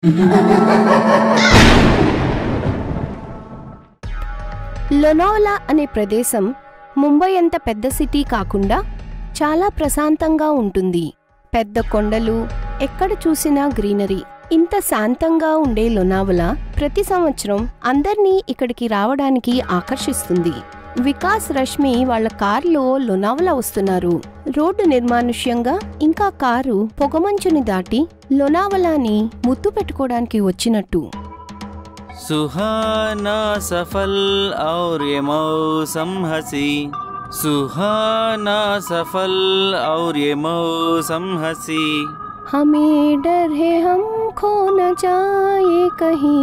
లొనావలా అనే ప్రదేశం ముంబై అంత పెద్ద సిటీ కాకుండా చాలా ప్రశాంతంగా ఉంటుంది పెద్ద కొండలు ఎక్కడ చూసినా గ్రీనరీ ఇంత శాంతంగా ఉండే లొనావలా ప్రతి సంవత్సరం అందర్నీ ఇక్కడికి రావడానికి ఆకర్షిస్తుంది వికాస్ రష్మి వాళ్ళ కారులో లొనావలా వస్తున్నారు రోడ్డు నిర్మానుష్యంగా ఇంకా కారు పొగమంచుని దాటి లొనావలాని ముద్దు పెట్టుకోవడానికి వచ్చినట్టు सुहाना सफल और ये मौसम हसी सुहाना सफल और ये मौसम हसी हमें डर है हम खो न जाए कहीं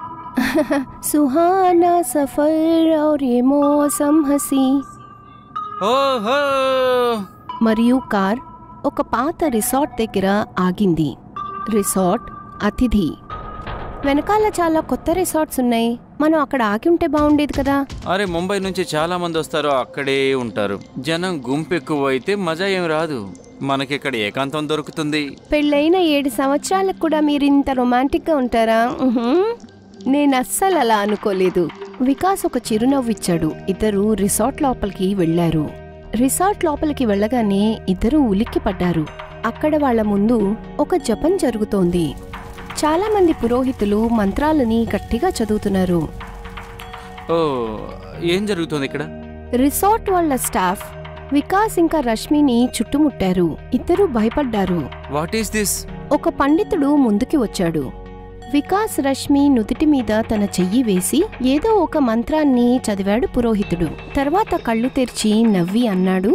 सुहाना सफर और ये मौसम हसी ఓహో మరియు కార్ ఒక పాత రిసార్ట్ దగ్గర ఆగింది రిసార్ట్ అతిథి వెనకాల చాలా కొత్త రిసార్ట్స్ ఉన్నాయి మనం అక్కడ ఆగి ఉంటే బాగుండేది కదా అరే ముంబై నుంచి చాలా మంది వస్తారు అక్కడే ఉంటారు జనం గుంపు ఎక్కువ అయితే మజా ఏం రాదు మనకి ఇక్కడ ఏకాంతం దొరుకుతుంది పెళ్ళైన ఏడు సంవత్సరాలకు కూడా మీరు ఇంత రొమాంటిక్గా ఉంటారా ఉహుం. నేను అస్సలు అలా అనుకోలేదు వికాస్ ఒక చిరునవ్వు ఇచ్చాడు ఇద్దరు రిసార్ట్ లోపలికి వెళ్లారు రిసార్ట్ లోపలికి వెళ్ళగానే ఇద్దరు ఉలిక్కి పడ్డారు అక్కడ వాళ్ళ ముందు ఒక జపం జరుగుతోంది చాలా మంది పురోహితులు మంత్రాలని గట్టిగా చదువుతున్నారు ఓ ఏం జరుగుతుంది ఇక్కడ రిసార్ట్ వాళ్ళ స్టాఫ్ వికాస్ ఇంకా రష్మిని చుట్టుముట్టారు ఇద్దరూ భయపడ్డారు వాట్ ఈస్ దిస్ ఒక పండితుడు ముందుకి వచ్చాడు వికాస్ రష్మి నుదిటి మీద తన చెయ్యి వేసి ఏదో ఒక మంత్రాన్ని చదివాడు పురోహితుడు తర్వాత కళ్ళు తెరిచి నవ్వి అన్నాడు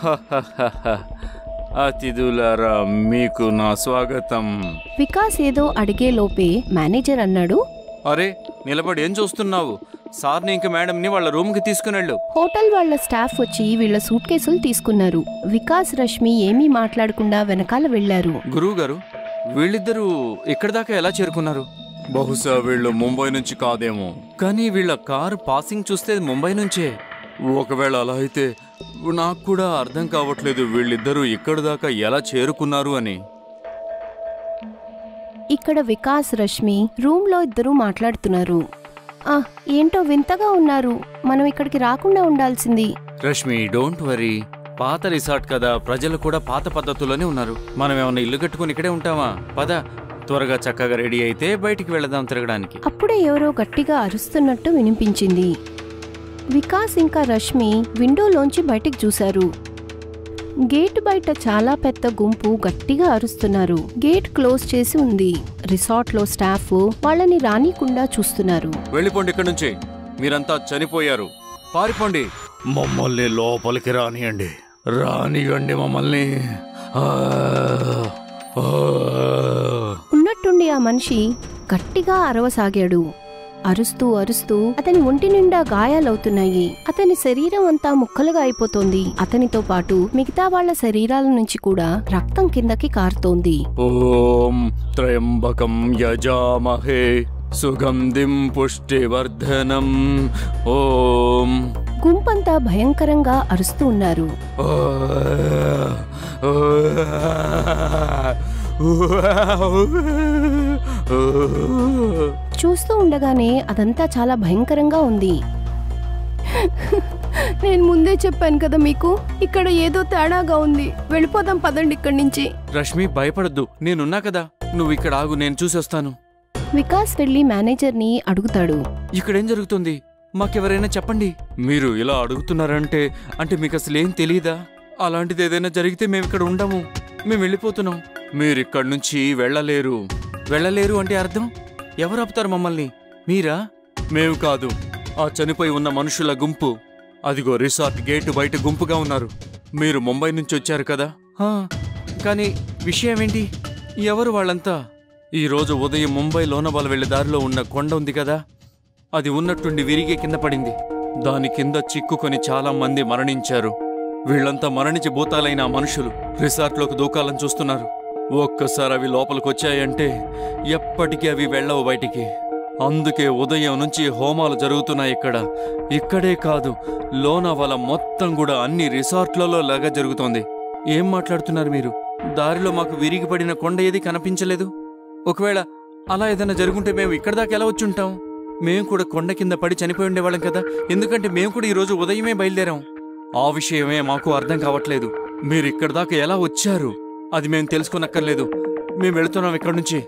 అతిథులారా మీకు నా స్వాగతం వికాస్ ఏదో అడిగేలోపే మేనేజర్ అన్నాడు అరే నిలబడి ఏం చూస్తున్నావు సార్ని ఇంక మేడంని వాళ్ళ రూమ్కి తీసుకునెళ్ళు హోటల్ వాళ్ళ స్టాఫ్ వచ్చి వీళ్ళ సూట్ కేసులు తీసుకున్నారు వికాస్ రష్మి ఏమీ మాట్లాడకుండా వెనకాల వెళ్లారు గురువు గారు వీళ్ళిద్దరూ ఇక్కడ దాకా ఎలా చేరుకున్నారు బహుశా వీళ్ళు ముంబై నుంచి కాదేమో కానీ వీళ్ళ కారు పాసింగ్ చూస్తే ముంబై నుంచే ఒకవేళ అలా అయితే నాకు కూడా అర్థం కావట్లేదు వీళ్ళిద్దరూ ఇక్కడ దాకా ఎలా చేరుకున్నారు అని ఇక్కడ వికాస్ రష్మి రూమ్ లో ఇద్దరూ మాట్లాడుతున్నారు ఆ ఏంటో వింతగా ఉన్నారు మనం ఇక్కడికి రాకుండా ఉండాల్సింది రష్మి డోంట్ వరీ పాత రిసార్ట్ కదా ప్రజలు కూడా పాత పద్ధతుల్లోనే ఉన్నారు మనం ఏమన్నా ఇల్లు కట్టుకుని ఇక్కడే ఉంటామా పద త్వరగా చక్కగా రెడీ అయితే బయటికి వెళదాం తిరగడానికి అప్పుడే ఎవరో గట్టిగా అరుస్తున్నట్టు వినిపించింది వికాస్ ఇంకా రష్మి విండోలోంచి బయటికి చూశారు గేట్ బయట చాలా పెద్ద గుంపు గట్టిగా అరుస్తున్నారు గేట్ క్లోజ్ చేసి ఉంది రిసార్ట్లో స్టాఫ్ వాళ్ళని రానీకుండా చూస్తున్నారు వెళ్ళిపోండి ఇక్కడి నుంచి మీరంతా చనిపోయారు పారిపోండి మమ్మల్ని లోపలికి రానియండి రానియండి మమ్మల్ని ఆ, ఆ. ఉన్నట్టుండి ఆ మనిషి గట్టిగా అరవసాగాడు అరుస్తూ అరుస్తూ అతని ఒంటి నిండా గాయాలవుతున్నాయి అతని శరీరం అంతా ముక్కలుగా అయిపోతోంది అతనితో పాటు మిగతా వాళ్ళ శరీరాల నుంచి కూడా రక్తం కిందకి కారుతోంది ఓం త్రయంబకం యజామహే సుగంధిం పుష్టివర్ధనం ఓం గుంపంతా భయంకరంగా అరుస్తూ ఉన్నారు ఆ, ఆ. చూస్తూ ఉండగానే అదంతా చాలా భయంకరంగా ఉంది నేను ముందే చెప్పాను కదా మీకు ఇక్కడ ఏదో తేడాగా ఉంది వెళ్ళిపోదాం పదండి ఇక్కడి నుంచి రష్మి భయపడద్దు నేనున్నా కదా నువ్వు ఇక్కడ ఆగు నేను చూసొస్తాను వికాస్ వెళ్లి మేనేజర్ని అడుగుతాడు ఇక్కడేం జరుగుతుంది మాకెవరైనా చెప్పండి మీరు ఇలా అడుగుతున్నారంటే అంటే మీకు అసలు ఏం తెలియదా అలాంటిది ఏదైనా జరిగితే మేము ఇక్కడ ఉండము మేము వెళ్ళిపోతున్నాం మీరు ఇక్కడి నుంచి వెళ్ళలేరు వెళ్ళలేరు అంటే అర్థం ఎవరు ఆపుతారు మమ్మల్ని మీరా మేము కాదు ఆ చనిపోయి ఉన్న మనుషుల గుంపు అదిగో రిసార్ట్ గేటు బయట గుంపుగా ఉన్నారు మీరు ముంబై నుంచి వచ్చారు కదా హా, కానీ విషయం ఏంటి ఎవరు వాళ్ళంతా ఈ రోజు ఉదయం ముంబై లోనవాల వెళ్లే దారిలో ఉన్న కొండ ఉంది కదా అది ఉన్నట్టుండి విరిగి కింద పడింది దాని కింద చిక్కుకొని చాలా మంది మరణించారు వీళ్ళంతా మరణించి భూతాలైన ఆ మనుషులు రిసార్ట్లోకి దూకాలని చూస్తున్నారు ఒక్కసారి అవి లోపలికి వచ్చాయంటే ఎప్పటికీ అవి వెళ్ళవు బయటికి అందుకే ఉదయం నుంచి హోమాలు జరుగుతున్నాయి ఇక్కడ ఇక్కడే కాదు లోనావాల మొత్తం కూడా అన్ని రిసార్ట్లలో లాగా జరుగుతోంది ఏం మాట్లాడుతున్నారు మీరు దారిలో మాకు విరిగిపడిన కొండ ఏది కనిపించలేదు ఒకవేళ అలా ఏదైనా జరుగుంటే మేము ఇక్కడ దాకా ఎలా వచ్చి ఉంటాం మేము కూడా కొండ కింద పడి చనిపోయి ఉండేవాళ్ళం కదా ఎందుకంటే మేము కూడా ఈరోజు ఉదయమే బయలుదేరాం ఆ విషయమే మాకు అర్థం కావట్లేదు మీరు ఇక్కడ దాకా ఎలా వచ్చారు అది మేము తెలుసుకోనక్కర్లేదు మేము వెళుతున్నాం ఇక్కడి నుంచి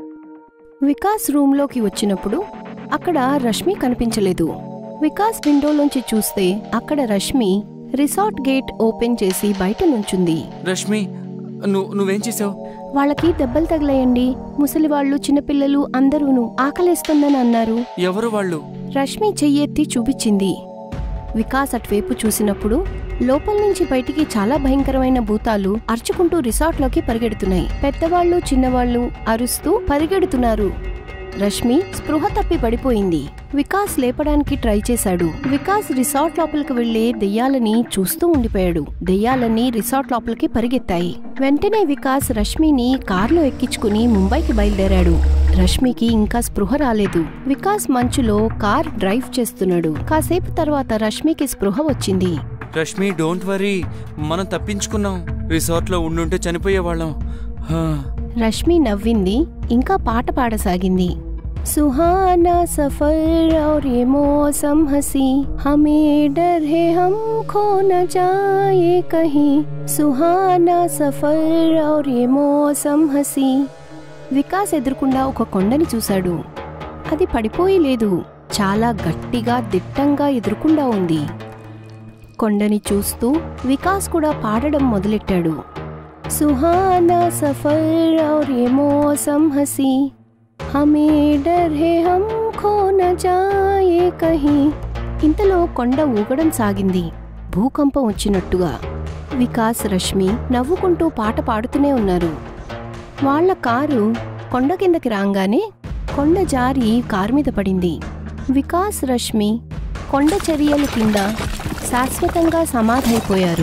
వికాస్ రూమ్లోకి వచ్చినప్పుడు అక్కడ రష్మి కనిపించలేదు వికాస్ విండోలోంచి చూస్తే అక్కడ రష్మి రిసార్ట్ గేట్ ఓపెన్ చేసి బయట నుంచుంది రష్మి నువ్వు నువ్వేం చేసావు వాళ్ళకి దెబ్బలు తగిలాయండి ముసలివాళ్ళు చిన్నపిల్లలు అందరూను ఆకలేస్తుందని అన్నారు ఎవరు వాళ్ళు రష్మి చెయ్యెత్తి చూపించింది వికాస్ అటువైపు చూసినప్పుడు లోపల నుంచి బయటికి చాలా భయంకరమైన భూతాలు అరుచుకుంటూ రిసార్ట్లోకి పరిగెడుతున్నాయి పెద్దవాళ్ళు చిన్నవాళ్ళు అరుస్తూ పరిగెడుతున్నారు రష్మి స్పృహ తప్పి పడిపోయింది వికాస్ లేపడానికి ట్రై చేశాడు వికాస్ రిసార్ట్ లోపలికి వెళ్లే దెయ్యాలని చూస్తూ ఉండిపోయాడు దెయ్యాలన్నీ రిసార్ట్ లోపలికి పరిగెత్తాయి వెంటనే వికాస్ రష్మిని కార్లో ఎక్కించుకుని ముంబైకి బయలుదేరాడు రష్మికి ఇంకా స్పృహ రాలేదు వికాస్ మంచులో కార్ డ్రైవ్ చేస్తున్నాడు కాసేపు తర్వాత రష్మికి స్పృహ వచ్చింది రష్మి డోంట్ వరీ మనం తప్పించుకున్నాం రిసార్ట్లో ఉండుంటే చనిపోయేవాళ్ళం హా. రష్మి నవ్వింది ఇంకా పాట పాడసాగింది सुहाना सफर और ये मौसम हंसी हमें डर है हम खो न जाए कहीं सुहाना सफर और ये मौसम हंसी వికాస్ ఎదురుకుండా ఒక కొండని చూశాడు అది పడిపోయి లేదు చాలా గట్టిగా దిట్టంగా ఎదురుకుండా ఉంది కొండని చూస్తూ వికాస్ కూడా పాడడం మొదలెట్టాడు సుహానా సఫర్ और ये मौसम हंसी हमें डर है हम खो न जाए कहीं ఇంతలో కొండ ఊగడం సాగింది భూకంపం వచ్చినట్టుగా వికాస్ రష్మి నవ్వుకుంటూ పాట పాడుతూనే ఉన్నారు వాళ్ళ కారు కొండ కిందకి రాగానే కొండ జారి కారు మీద పడింది వికాస్ రష్మి కొండ చర్యల కింద శాశ్వతంగా సమాధైపోయారు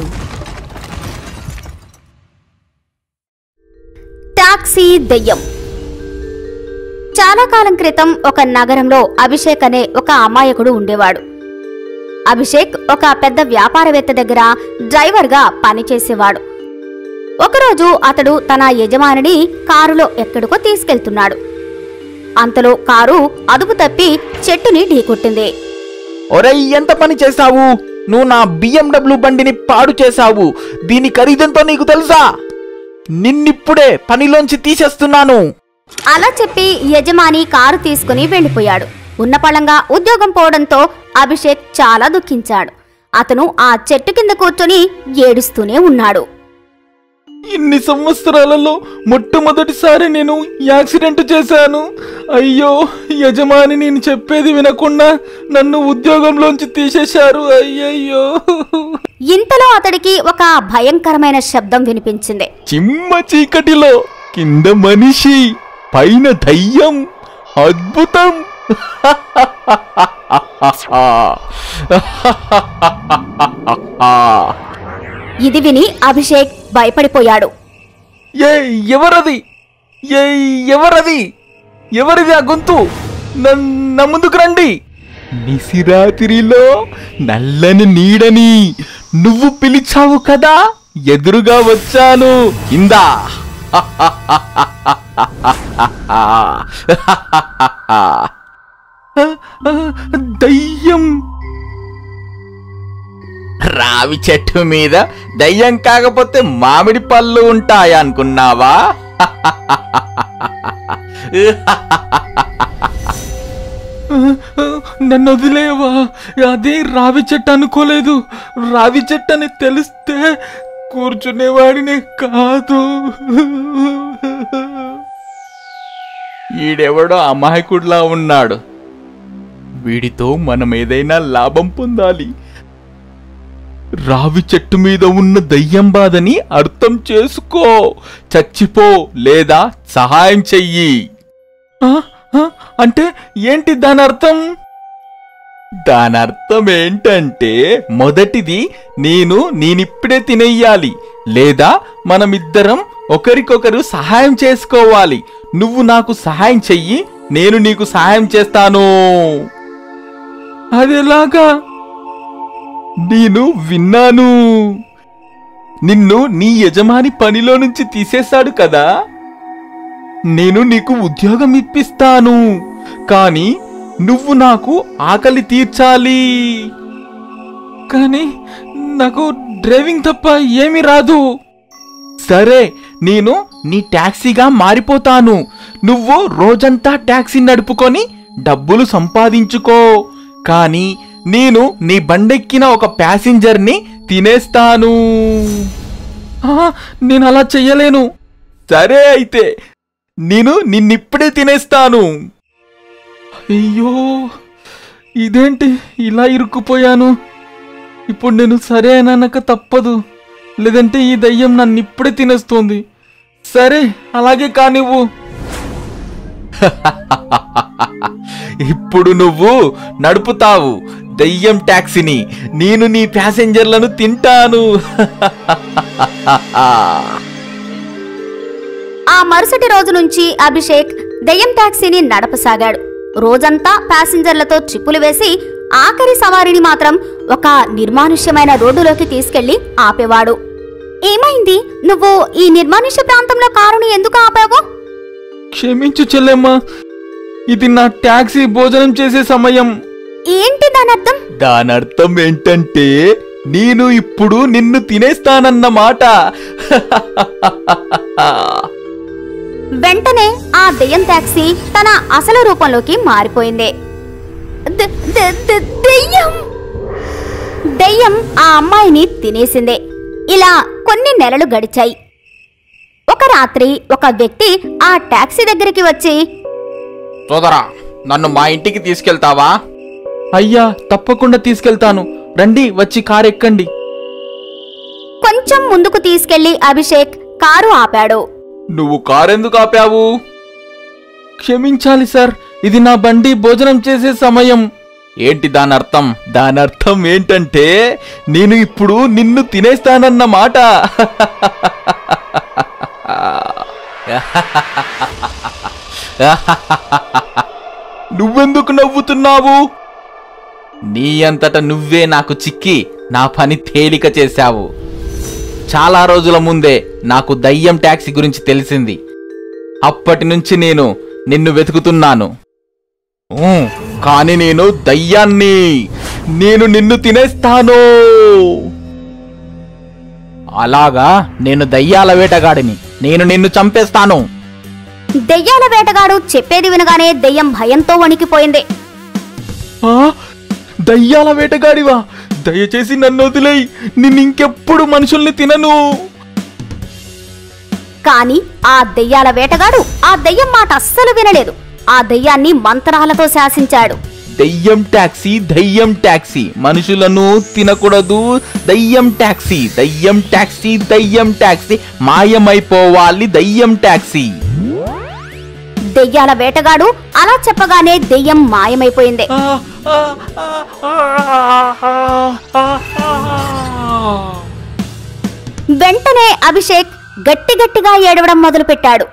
టాక్సీ దెయ్యం చాలా కాలం క్రితం ఒక నగరంలో అభిషేక్ అనే ఒక అమాయకుడు ఉండేవాడు అభిషేక్ ఒక పెద్ద వ్యాపారవేత్త దగ్గర డ్రైవర్గా పనిచేసేవాడు ఒకరోజు అతడు తన యజమానిని కారులో ఎక్కడికో తీసుకెళ్తున్నాడు అంతలో కారు అదుపు తప్పి చెట్టుని ఢీకొట్టింది ఒరేయ్ ఎంత పని చేశావు నువ్వు నా బిఎండబ్ల్యూ బండిని పాడు చేశావు దీని ఖరీదెంతో నీకు తెలుసా నిన్నిప్పుడే పనిలోంచి తీసేస్తున్నాను అలా చెప్పి యజమాని కారు తీసుకుని వెళ్ళిపోయాడు ఉన్నపళంగా ఉద్యోగం పోవడంతో అభిషేక్ చాలా దుఃఖించాడు అతను ఆ చెట్టు కింద కూర్చొని ఏడుస్తూనే ఉన్నాడు ఇన్ని సంవత్సరాలలో మొట్టమొదటిసారి నేను యాక్సిడెంట్ చేశాను అయ్యో యజమాని నేను చెప్పేది వినకుండా నన్ను ఉద్యోగంలోంచి తీసేశారు అయ్యయ్యో ఇంతలో అతడికి ఒక భయంకరమైన శబ్దం వినిపించింది చిమ్మ చీకటిలో కింద మనిషి పైన దయ్యం అద్భుతం ఇది విని అభిషేక్ భయపడిపోయాడు ఏ ఎవరది ఏ ఎవరది ఎవరిది ఆ గొంతు నన్- నా ముందుకు రండి నిసిరాత్రిలో నల్లని నీడని నువ్వు పిలిచావు కదా ఎదురుగా వచ్చాను ఇందా దయ్యం రావి చెట్టు మీద దయ్యం కాకపోతే మామిడి పళ్ళు ఉంటాయా అనుకున్నావా నన్ను వదిలేవా అదే రావి చెట్టు అనుకోలేదు రావి చెట్టు అని తెలిస్తే కూర్చునేవాడినే కాదు ఈడెవడో అమాయకుడిలా ఉన్నాడు వీడితో మనం ఏదైనా లాభం పొందాలి రావి చెట్టు మీద ఉన్న దయ్యం బాధని అర్థం చేసుకో చచ్చిపో లేదా సహాయం చెయ్యి ఆ? ఆ? అంటే ఏంటి దాని అర్థం దాని అర్థం ఏంటంటే మొదటిది నేను నేనిప్పుడే తినేయాలి లేదా మనమిద్దరం ఒకరికొకరు సహాయం చేసుకోవాలి నువ్వు నాకు సహాయం చెయ్యి నేను నీకు సహాయం చేస్తాను అదెలాగా నేను విన్నాను నిన్ను నీ యజమాని పనిలో నుంచి తీసేశాడు కదా నేను నీకు ఉద్యోగం ఇప్పిస్తాను కానీ నువ్వు నాకు ఆకలి తీర్చాలి కానీ నాకు డ్రైవింగ్ తప్ప ఏమీ రాదు సరే నేను నీ టాక్సీగా మారిపోతాను నువ్వు రోజంతా టాక్సీ నడుపుకొని డబ్బులు సంపాదించుకో కానీ నేను నీ బండెక్కిన ఒక ప్యాసింజర్ని తినేస్తాను ఆ, నేను అలా చెయ్యలేను సరే అయితే నేను నిన్నిప్పుడే తినేస్తాను అయ్యో ఇదేంటి ఇలా ఇరుక్కుపోయాను ఇప్పుడు నేను సరే అని అనక తప్పదు లేదంటే ఈ దయ్యం నన్ను ఇప్పుడే తినేస్తోంది సరే అలాగే కానివ్వు ఇప్పుడు నువ్వు నడుపుతావు దయ్యం టాక్సీని నేను నీ ప్యాసింజర్లను తింటాను ఆ మరుసటి రోజు నుంచి అభిషేక్ దెయ్యం టాక్సీని నడపసాగాడు రోజంతా ప్యాసింజర్లతో ట్రిప్పులు వేసి ఆఖరి సవారిని మాత్రం ఒక నిర్మానుష్యమైన రోడ్డులోకి తీసుకెళ్లి ఆపేవాడు ఏమైంది నువ్వు ఈ నిర్మానుష్య ప్రాంతంలో కారుని ఎందుకు ఆపావు క్షమించు చెల్లెమ్మ ఇది నా టాక్సీ భోజనం చేసే సమయం ఏంటి దాని అర్థం దానర్థం ఏంటంటే నేను ఇప్పుడు నిన్ను తినేస్తానన్నమాట వెంటనే ఆ దెయ్యం టాక్సీ తన అసలు రూపంలోకి మారిపోయింది ద- ద- ద- దెయ్యం దెయ్యం ఆ అమ్మాయిని తినేసిందే ఇలా కొన్ని నెలలు గడిచాయి ఒక రాత్రి ఒక వ్యక్తి ఆ టాక్సీ దగ్గరికి వచ్చి సోదరా నన్ను మా ఇంటికి తీసుకెళ్తావా అయ్యా తప్పకుండా తీసుకెళ్తాను రండి వచ్చి కారు ఎక్కండి కొంచెం ముందుకు తీసుకెళ్లి అభిషేక్ కారు ఆపాడు నువ్వు కారెందుకు ఆపావు క్షమించాలి సార్ ఇది నా బండి భోజనం చేసే సమయం ఏంటి దాని అర్థం దాని అర్థం ఏంటంటే నేను ఇప్పుడు నిన్ను తినేస్తానన్న మాట నువ్వెందుకు నవ్వుతున్నావు నీ అంతట నువ్వే నాకు చిక్కి నా పని తేలిక చేశావు చాలా రోజుల ముందే నాకు దయ్యం ట్యాక్సీ గురించి తెలిసింది అప్పటి నుంచి నేను నిన్ను వెతుకుతున్నాను ఊ, కాని నేను దయ్యాన్ని నేను నిన్ను తినేస్తాను అలాగా నేను దయ్యాల వేటగాడిని నేను నిన్ను చంపేస్తాను దెయ్యాల వేటగాడు చెప్పేది వినగానే దెయ్యం భయంతో వణికిపోయింది ఆ, దయ్యాల వేటగాడివా దయచేసి నన్ను వదిలేయి నిన్ను ఇంకెప్పుడు మనుషుల్ని తినను కాని ఆ దెయ్యాల వేటగాడు ఆ దెయ్యం మాట అస్సలు వినలేదు ఆ దెయ్యాన్ని మంత్రాలతో శాసించాడు దయ్యం టాక్సీ దయ్యం టాక్సీ మనుషులను తినకూడదు దయ్యం టాక్సీ దయ్యం టాక్సీ దయ్యం టాక్సీ మాయమైపోవాలి దయ్యం టాక్సీ దెయ్యాల వేటగాడు అలా చెప్పగానే దెయ్యం మాయమైపోయింది వెంటనే అభిషేక్ గట్టి గట్టిగా ఏడవడం మొదలుపెట్టాడు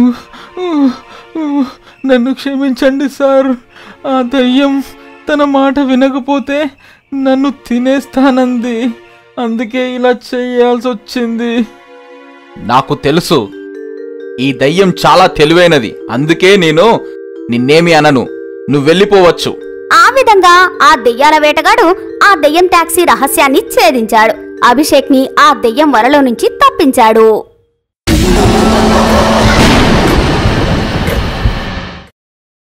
నన్ను క్షమించండి సార్ ఆ దయ్యం తన మాట వినకపోతే నన్ను తినేస్తానంది అందుకే ఇలా చేయాల్సి వచ్చింది నాకు తెలుసు ఈ దయ్యం చాలా తెలివైనది అందుకే నేను నిన్నేమి అనను నువ్వు వెళ్ళిపోవచ్చు ఆ విధంగా ఆ దెయ్యాల వేటగాడు ఆ దెయ్యం టాక్సీ రహస్యాన్ని ఛేదించాడు అభిషేక్ ని ఆ దెయ్యం వరలో నుంచి తప్పించాడు